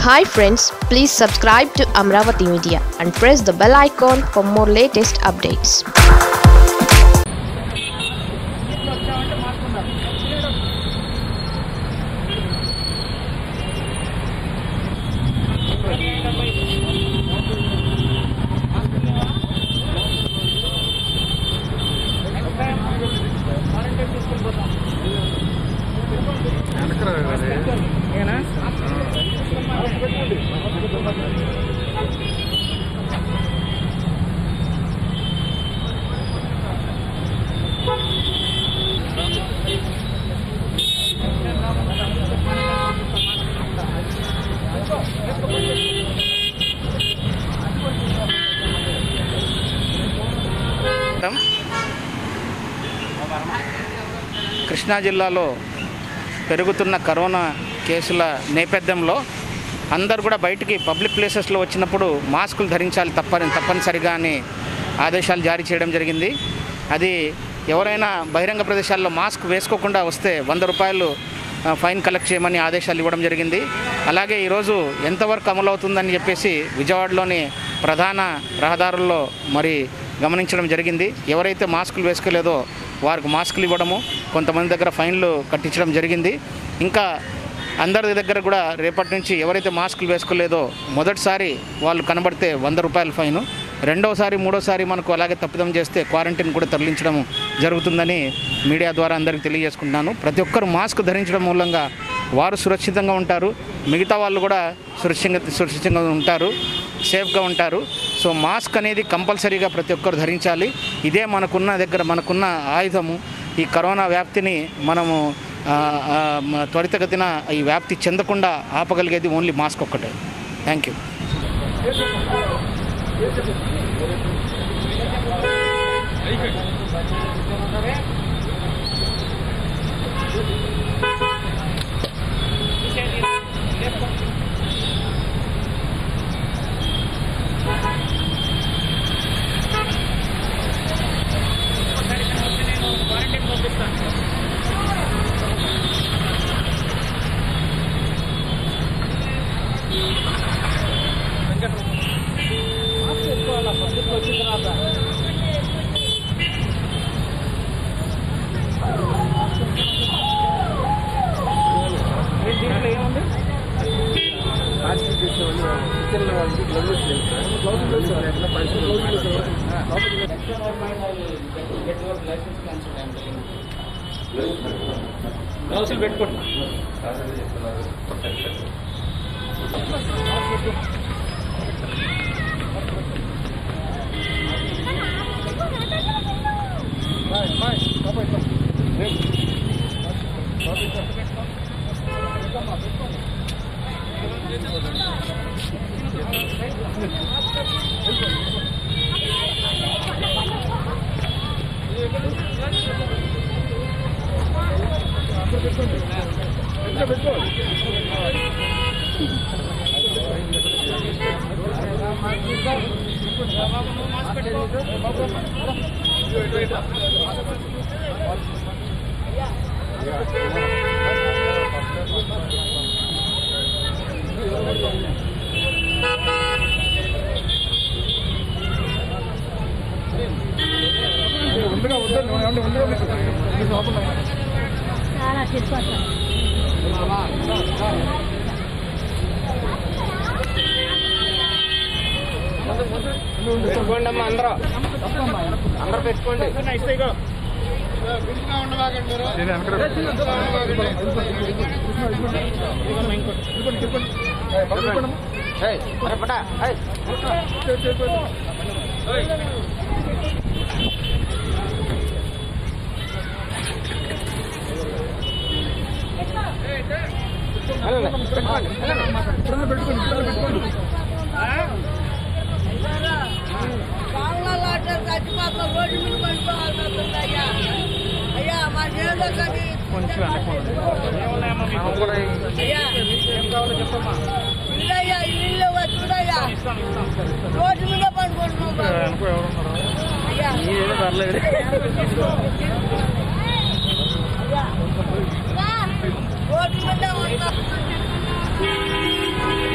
Hi friends please subscribe to Amaravati media and press the bell icon for more latest updates madam, Krishna జిల్లాలో పెరుగుతున్న corona కేసుల నేపథ్యంలో అందరు కూడా బయటికి పబ్లిక్ ప్లేసెస్లో వచ్చినప్పుడు మాస్కులు ధరించాలి తప్పని తప్పనిసరిగా అని ఆదేశాలు జారీ చేయడం జరిగింది అది ఎవరైనా బహిరంగ ప్రదేశాల్లో మాస్క్ వేసుకోకుండా వస్తే వంద రూపాయలు ఆ, ఫైన్ కలెక్ట్ చేయమని ఆదేశాలు ఇవ్వడం జరిగింది అలాగే ఈరోజు ఎంతవరకు అమలవుతుందని చెప్పేసి విజయవాడలోని ప్రధాన రహదారుల్లో మరి గమనించడం జరిగింది ఎవరైతే మాస్కులు వేసుకోలేదో వారికి మాస్కులు ఇవ్వడము కొంతమంది దగ్గర ఫైన్లు కట్టించడం జరిగింది ఇంకా అందరి దగ్గర కూడా రేపటి నుంచి ఎవరైతే మాస్కులు వేసుకోలేదో మొదటిసారి వాళ్ళు కనబడితే వంద రూపాయల ఫైను రెండోసారి మూడోసారి మనకు అలాగే తప్పిదం చేస్తే క్వారంటైన్ కూడా తరలించడం జరుగుతుందని మీడియా ద్వారా అందరికీ తెలియజేసుకుంటున్నాను ప్రతి ఒక్కరు మాస్క్ ధరించడం మూలంగా వారు సురక్షితంగా ఉంటారు మిగతా వాళ్ళు కూడా సురక్షితంగా సురక్షితంగా ఉంటారు సేఫ్గా ఉంటారు సో మాస్క్ అనేది కంపల్సరీగా ప్రతి ఒక్కరు ధరించాలి ఇదే మనకున్న దగ్గర మనకున్న ఆయుధము ఈ కరోనా వ్యాప్తిని మనము ఆ, ఆ, మ- త్వరితగతిన ఈ వ్యాప్తి చెందకుండా ఆపగలిగేది ఓన్లీ మాస్క్ ఒక్కటే థ్యాంక్ యూ పెట్టుకోండి అమ్మా అందరూ అందరూ పెట్టుకోండి ఏయ్, అరే పటా, ఏయ్. వెళ్ళండి, పెట్టుకోండి, వెళ్ళండి. బాంగ్లాలో అట్లా చచ్చిపోతాం రోడ్డు మీద పడిపోవాల్సి అయ్యా అయ్యా మా చేతిలో కానీ అయ్యా ఇల్లయ్యా ఇల్లు చూడయ్యా రోడ్డు మీద పడుకుంటున్నాం బాబు. అయ్యా రోడ్డు మీద ఉంటాం